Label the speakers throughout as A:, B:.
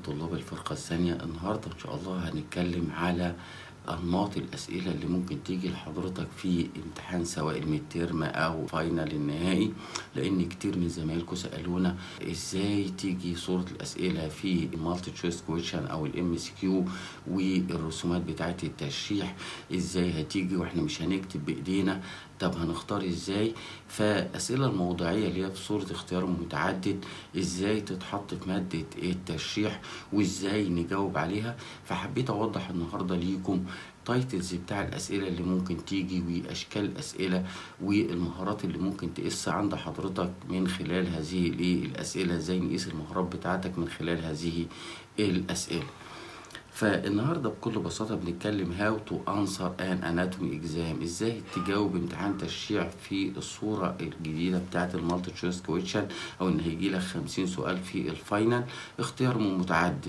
A: طلاب الفرقة الثانية النهاردة إن شاء الله هنتكلم على أنماط الأسئلة اللي ممكن تيجي لحضرتك في امتحان سواء الميد تيرم أو فاينل النهائي لأن كتير من زمايلكم سألونا إزاي تيجي صورة الأسئلة في المالتي تشويس كويشن أو الام سي كيو والرسومات بتاعت الترشيح إزاي هتيجي وإحنا مش هنكتب بإيدينا طب هنختار ازاي فاسئله الموضوعيه اللي هي في صوره اختيار متعدد ازاي تتحط في ماده الترشيح وازاي نجاوب عليها فحبيت اوضح النهارده ليكم تايتلز بتاع الاسئله اللي ممكن تيجي واشكال الاسئله والمهارات اللي ممكن تقيس عند حضرتك من خلال هذه الاسئله ازاي نقيس المهارات بتاعتك من خلال هذه الاسئله فالنهارده بكل بساطه بنتكلم هاو تو انسر ان اناتومي اكزام ازاي تجاوب امتحان تشريع في الصوره الجديده بتاعه المالتي تشويس كويشن او ان هيجي لك 50 سؤال في الفاينل اختيار من متعدد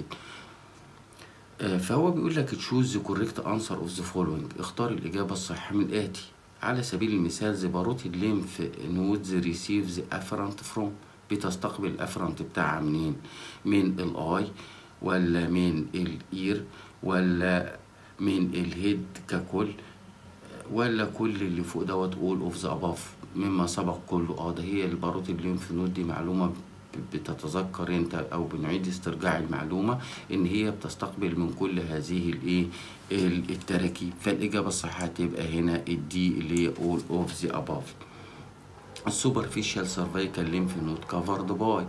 A: فهو بيقول لك تشوز ذا كوريكت انسر اوف ذا فولوينج اختار الاجابه الصحيحه من الاتي على سبيل المثال ذا باروتي الليمف نودز ريسيف ذا افرنت فروم بتستقبل الافرنت بتاعها منين من الاي ولا من الاير ولا من الهيد ككل ولا كل اللي فوق دوت اول اوف ذا اباف مما سبق كله اه ده هي الباروت الليمف نود دي معلومه بتتذكر انت او بنعيد استرجاع المعلومه ان هي بتستقبل من كل هذه الايه التراكيب فالاجابه الصحيحه هتبقى هنا الدي اللي هي all of the above السوبرفيشال سيرفيكال ليمف نود كفرد باي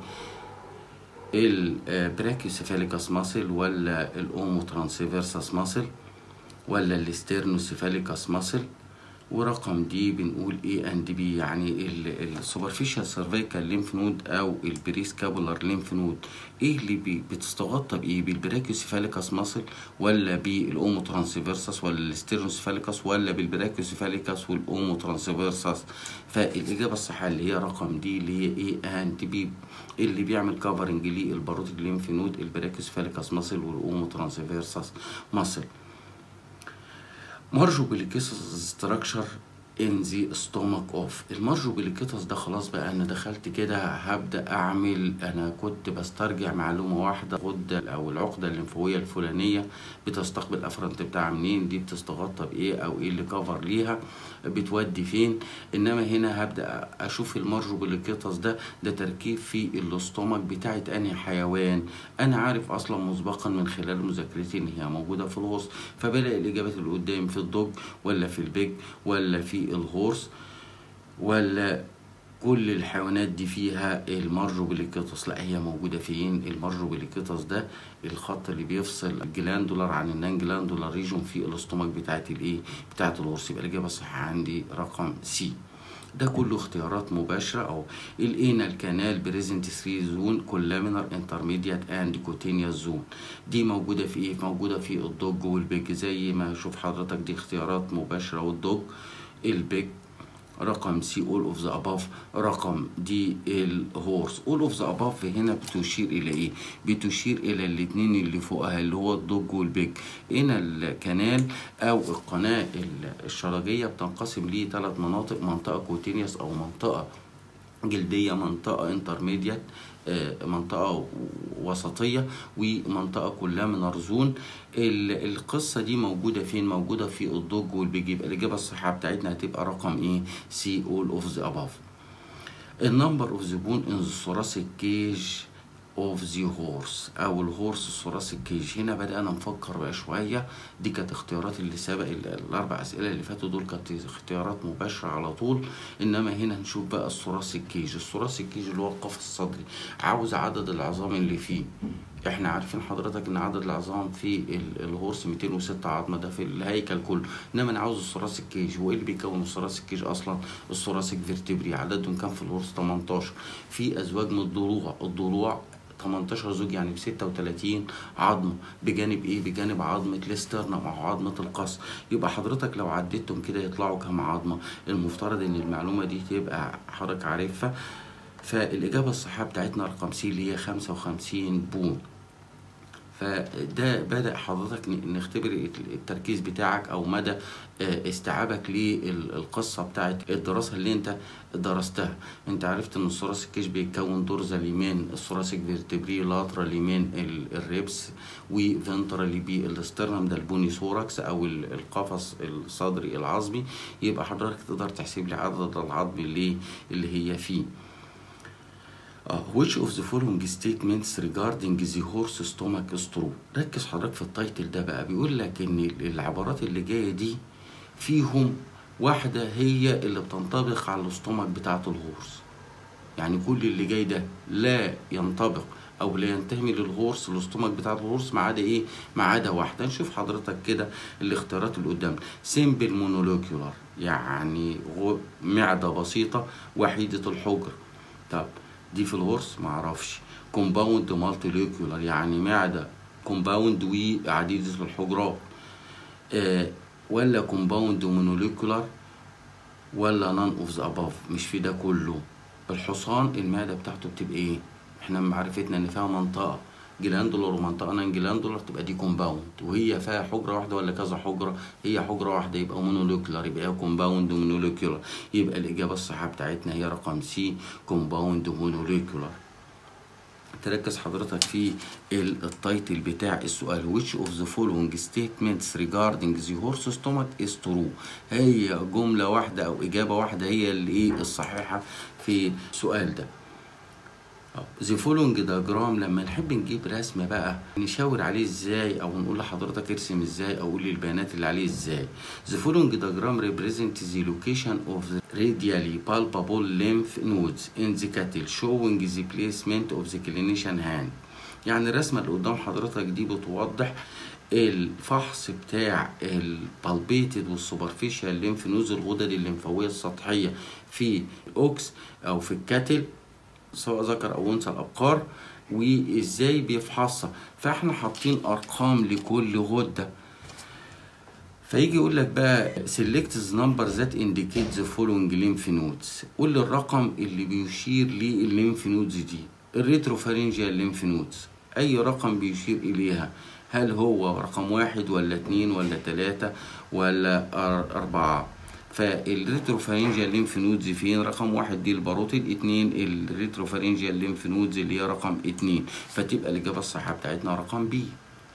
A: البراكيوسيفاليكاس ماسل ولا الاومو ترانسفيرساس ماسل ولا الاسترنوسيفاليكاس ماسل ورقم دي بنقول ايه اند بي يعني السوبرفيشال سيرفيكال ليمف نود او البريسكابولار ليمف نود ايه اللي بي بتستغطى بايه بالبراكيوسيفاليكاس ماسل ولا بالاومو ترانسفيرساس ولا الاسترنوسيفاليكاس ولا بالبراكيوسيفاليكاس والاومو ترانسفيرساس فالاجابه الصحيحه اللي هي رقم دي اللي هي ايه اند بي اللي بيعمل كفرنج للباروت الليمف نود البراكيوسيفاليكاس ماسل والاومو ترانسفيرساس ماسل مارجوبيليكيتس ستراكشر ان ذا ستومك اوف المارجوبيليكيتس ده خلاص بقى انا دخلت كده هبدا اعمل انا كنت بسترجع معلومه واحده غده او العقده الليمفاويه الفلانيه بتستقبل الافرنت بتاعها منين دي بتستغطى بايه او ايه اللي كفر ليها بتودي فين انما هنا هبدا اشوف المارجوبيليكيتس ده ده تركيب في الاستومك بتاعت انهي حيوان انا عارف اصلا مسبقا من خلال مذاكرتي ان هي موجوده في الوسط فبلاقي الاجابات اللي قدامي في الدوج ولا في البيج ولا في الهورس ولا كل الحيوانات دي فيها المارجوبيليكيتس لا هي موجودة فين المارجوبيليكيتس ده الخط اللي بيفصل الجلاندولار عن النان جلاندولار ريجون في الاستومك بتاعت الايه بتاعت الهورس يبقى الاجابة الصحيحة عندي رقم سي ده كله اختيارات مباشرة أو الانال كانال بريزنت 3 زون كولامينر انترميديات اند كوتينيوس زون دي موجودة في ايه؟ موجودة في الدوج والبيج زي ما شوف حضرتك دي اختيارات مباشرة والدوج البيج رقم سي اول اوف ذا اباف رقم دي الهورس اول اوف ذا اباف هنا بتشير الى ايه بتشير الى الاثنين اللي فوقها اللي هو الدوج والبيج هنا الكنال او القناه الشرجيه بتنقسم لثلاث مناطق منطقه كوتينيوس او منطقه جلديه منطقه انترميديات منطقة وسطية ومنطقة كلها من أرزون القصة دي موجودة فين؟ موجودة في الضج والبيج يبقى الإجابة الصحيحة بتاعتنا هتبقى رقم إيه؟ سي all of the above. النمبر اوف ذا بون ان ذا thoracic cage اوف ذا هورس او الهورس الثوراسيك كيج هنا بدانا نفكر بقى شويه دي كانت اختيارات اللي سبق الاربع اسئله اللي فاتوا دول كانت اختيارات مباشره على طول انما هنا هنشوف بقى الثوراسيك كيج الثوراسيك كيج اللي هو القفص الصدري عاوز عدد العظام اللي فيه احنا عارفين حضرتك ان عدد العظام في الهورس 206 عظمه ده في الهيكل كله انما انا عاوز الثوراسيك كيج هو ايه اللي بيكون الثوراسيك كيج اصلا الثوراسيك فيرتبري عددهم كام في الهورس 18 في ازواج من الضلوع الضلوع 18 زوج يعني ب 36 عظمه بجانب ايه بجانب عظمه الاسترنم او عظمه القص يبقى حضرتك لو عديتهم كده يطلعوا كام عظمه المفترض ان المعلومه دي تبقى حضرتك عارفها فالاجابه الصحيحه بتاعتنا رقم سي اللي هي 55 بون فده بدأ حضرتك ن- نختبر التركيز بتاعك أو مدى آه، استيعابك للقصة بتاعت الدراسة اللي انت درستها انت عرفت ان الثوراسيك كيش بيتكون دورزال يمين الثوراسيك فيرتبري لاترال يمين ال- الريبس وفنترالي بي الاسترنم ده البوني ثوركس او ال- القفص الصدري العظمي يبقى حضرتك تقدر تحسب لي عدد العظم اللي اللي هي فيه Uh, which of the following statements regarding the horse stomach is true ركز حضرتك في التايتل ده بقى بيقول لك ان العبارات اللي جايه دي فيهم واحده هي اللي بتنطبق على الاستومك بتاعه الهورس يعني كل اللي جاي ده لا ينطبق او لا ينتمي للغورس الاستومك بتاع الغورس ما عدا ايه ما عدا واحده نشوف حضرتك كده الاختيارات اللي قدامنا سيمبل مونولوكيولار يعني غو- معده بسيطه وحيده الحجر طب دي في الغرس معرفش كومباوند مالتيليكولار يعني معده كومباوند وعديده الحجرات آه ولا كومباوند مونوليكولار ولا نان اوف ذا اباف مش في ده كله الحصان المعده بتاعته بتبقى ايه احنا معرفتنا ان فيها منطقه جلاندولار ومنطقه نان جلاندولار تبقى دي كومباوند وهي فيها حجره واحده ولا كذا حجره هي حجره واحده يبقى مونوليكولار يبقى هي كومباوند مونوليكولار يبقى الاجابه الصحيحه بتاعتنا هي رقم سي كومباوند مونوليكولار تركز حضرتك في ال- التايتل بتاع السؤال which of the following statements regarding the horse stomach is true هي جملة واحدة أو إجابة واحدة هي اللي إيه الصحيحة في السؤال ده ذا فولوينج دياجرام لما نحب نجيب رسمه بقى نشاور عليه ازاي او نقول لحضرتك ارسم ازاي او قول لي البيانات اللي عليه ازاي ذا فولوينج دياجرام represent the location of the radially palpable lymph nodes in the cattle showing the placement of the clinician hand يعني الرسمه اللي قدام حضرتك دي بتوضح الفحص بتاع البالبيتد والسوبرفيشال ليمف نودز الغدد الليمفاويه السطحيه في الاوكس او في الكاتل سواء ذكر او انثى الابقار وازاي بيفحصها فاحنا حاطين ارقام لكل غده فيجي يقول لك بقى select the number that indicate the following lymph nodes قول لي الرقم اللي بيشير للليمف نودز دي الريتروفارنجيال ليمف نودز اي رقم بيشير اليها هل هو رقم واحد ولا اتنين ولا تلاتة ولا أر- أربعة فالريتروفارنجيال ليمف نودز فين رقم واحد دي الباروتيد اتنين الريتروفارنجيال ليمف نودز اللي هي رقم اتنين فتبقى الإجابة الصحيحة بتاعتنا رقم بي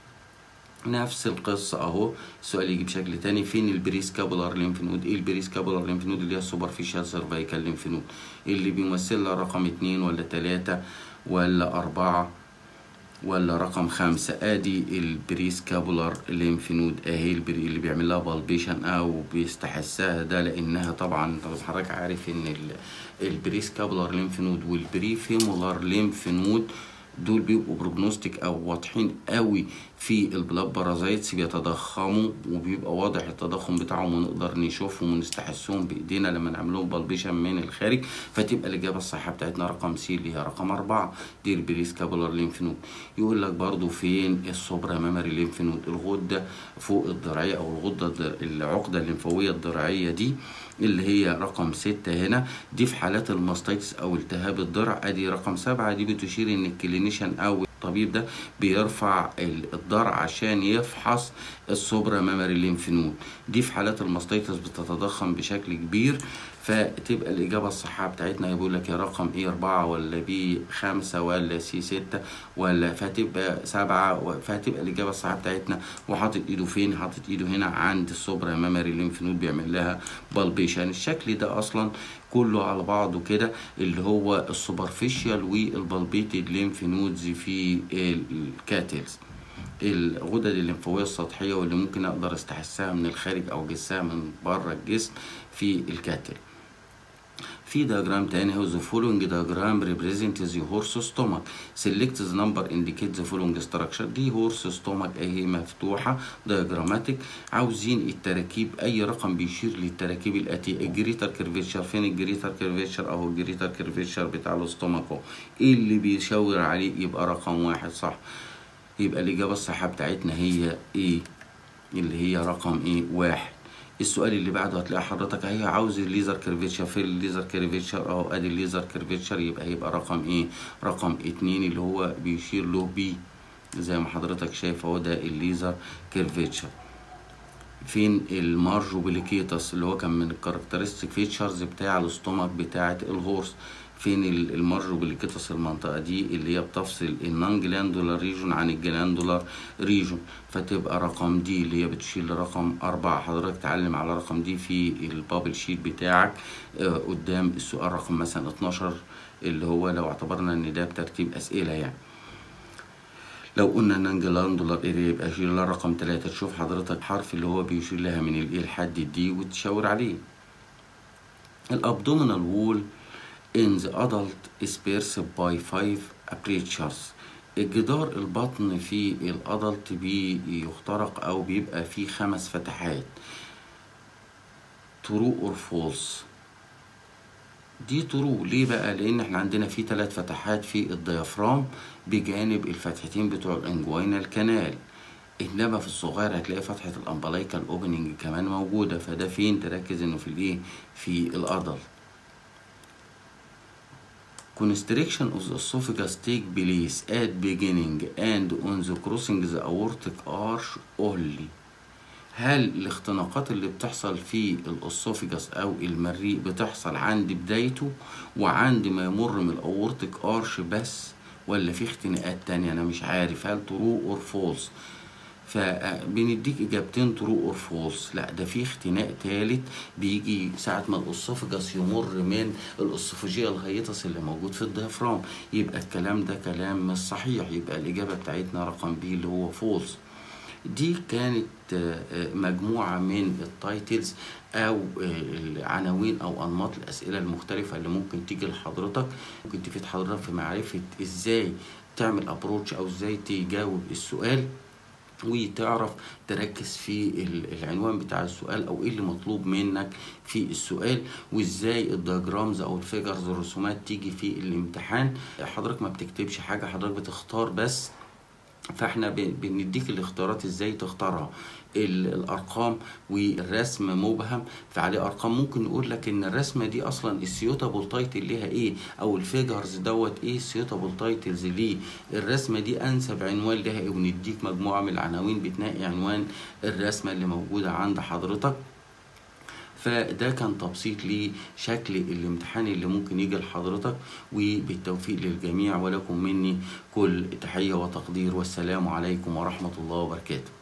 A: نفس القصة اهو السؤال يجي بشكل تاني فين البريسكابولار ليمف نود ايه البريسكابولار ليمف نود اللي هي السوبرفيشال سيرفايكال ليمف نود اللي بيمثل لها رقم اتنين ولا تلاتة ولا أربعة ولا رقم خمسة ادي البريسكابولار ليمف نود اهي البري اللي بيعمل لها بالبيشن او بيستحسها ده لانها طبعا طب حضرتك عارف ان ال- البريسكابولار ليمف نود والبريفيمولار ليمف نود دول بيبقوا بروجنوستيك او واضحين قوي في البلاد بارازايتس بيتضخموا وبيبقى واضح التضخم بتاعهم ونقدر نشوفهم ونستحسهم بايدينا لما نعمل لهم بالبيشن من الخارج فتبقى الاجابه الصحيحه بتاعتنا رقم سي اللي هي رقم أربعة دي البريسكابولار ليمف نود يقول لك برضو فين السوبرا ميموري ليمف نود الغده فوق الضرعيه او الغده الضر- العقده الليمفاويه الضرعيه دي اللي هي رقم ستة هنا دي في حالات الماستيتس او التهاب الضرع ادي رقم سبعة دي بتشير ان الكلينيشن او الطبيب ده بيرفع ال- الضرع عشان يفحص السوبرا ميموري ليمف نود دي في حالات الماستيتس بتتضخم بشكل كبير فتبقى الإجابة الصحيحة بتاعتنا بيقول لك يا رقم إيه أربعة ولا بي خمسة ولا سي ستة ولا فتبقى سبعة و- فهتبقى الإجابة الصحيحة بتاعتنا وحاطط إيده فين؟ حاطط إيده هنا عند السوبرا ميموري ليمف نود بيعمل لها بالبيشن الشكل ده أصلا كله على بعضه كده اللي هو السوبرفيشال والبالبيتد ليمف نودز في الكاتلز الغدد الليمفاويه السطحيه واللي ممكن اقدر استحسها من الخارج او اجسها من بره الجسم في الكاتل في diagram تاني هو the following diagram represents the horse stomach select the number indicate the following structure دي horse stomach اهي مفتوحة diagrammatic عاوزين التراكيب اي رقم بيشير للتراكيب الاتية الجريتر كيرفيتشر فين الجريتر كيرفيتشر اهو الجريتر كيرفيتشر بتاع الاستومك اهو ايه اللي بيشاور عليه يبقى رقم واحد صح يبقى الإجابة الصحيحة بتاعتنا هي إيه؟ اللي هي رقم إيه؟ واحد. السؤال اللي بعده هتلاقي حضرتك اهي عاوز الليزر كيرفيتشر في الليزر كيرفيتشر اهو ادي الليزر كيرفيتشر يبقى هيبقى رقم ايه؟ رقم اتنين اللي هو بيشير له بي زي ما حضرتك شايف اهو ده الليزر كيرفيتشر فين المارجوبيليكيتس اللي هو كان من الكاركترستيك فيتشرز بتاع الاستومك بتاعه الهورس فين المارجوبيليكيتس المنطقه دي اللي هي بتفصل النون جلاندولار ريجون عن الجلاندولار ريجون فتبقى رقم دي اللي هي بتشيل رقم أربعة حضرتك تعلم على رقم دي في البابل شيت بتاعك آه قدام السؤال رقم مثلا 12 اللي هو لو اعتبرنا ان ده بترتيب اسئله يعني لو قلنا ان جلاندولار اريا يبقى شيل لها رقم تلاتة تشوف حضرتك الحرف اللي هو بيشير لها من الايه لحد الدي وتشاور عليه الابدومينال وول in the adult is pierced by five apertures الجدار البطن في الادلت بيخترق او بيبقى فيه خمس فتحات true or false دي ترو ليه بقى لان احنا عندنا في ثلاث فتحات في الديافرام بجانب الفتحتين بتوع الانجوينال كانال انما في الصغير هتلاقي فتحه الامبلايكال اوبننج كمان موجوده فده فين تركز انه في الايه في الادلت constriction of the esophagus take place at beginning and on the crossing the aortic arch only هل الاختناقات اللي بتحصل في الاسوفيجاس او المريء بتحصل عند بدايته وعند ما يمر من الاورتيك ارش بس ولا في اختناقات تانية انا مش عارف هل ترو اور فولس فبنديك اجابتين ترو اور فولس لا ده في اختناق تالت بيجي ساعة ما الاسوفيجاس يمر من الاسوفوجيا الهيتس اللي موجود في الديافرام يبقى الكلام ده كلام مش صحيح يبقى الاجابة بتاعتنا رقم بي اللي هو فولس دي كانت مجموعة من التايتلز أو العناوين أو أنماط الأسئلة المختلفة اللي ممكن تيجي لحضرتك ممكن تفيد حضرتك في معرفة إزاي تعمل أبروتش أو إزاي تجاوب السؤال وتعرف تركز في العنوان بتاع السؤال او ايه اللي مطلوب منك في السؤال وازاي الدياجرامز او الفيجرز الرسومات تيجي في الامتحان حضرتك ما بتكتبش حاجه حضرتك بتختار بس فاحنا بنديك الاختيارات ازاي تختارها الارقام والرسم مبهم فعليه ارقام ممكن نقول لك ان الرسمه دي اصلا السيوتابل تايتل ليها ايه او الفيجرز دوت ايه السيوتابل تايتلز ليه الرسمه دي انسب عنوان ليها ايه ونديك مجموعه من العناوين بتنقي عنوان الرسمه اللي موجوده عند حضرتك فده كان تبسيط لشكل الامتحان اللي ممكن يجي لحضرتك وبالتوفيق للجميع ولكم مني كل تحية وتقدير والسلام عليكم ورحمة الله وبركاته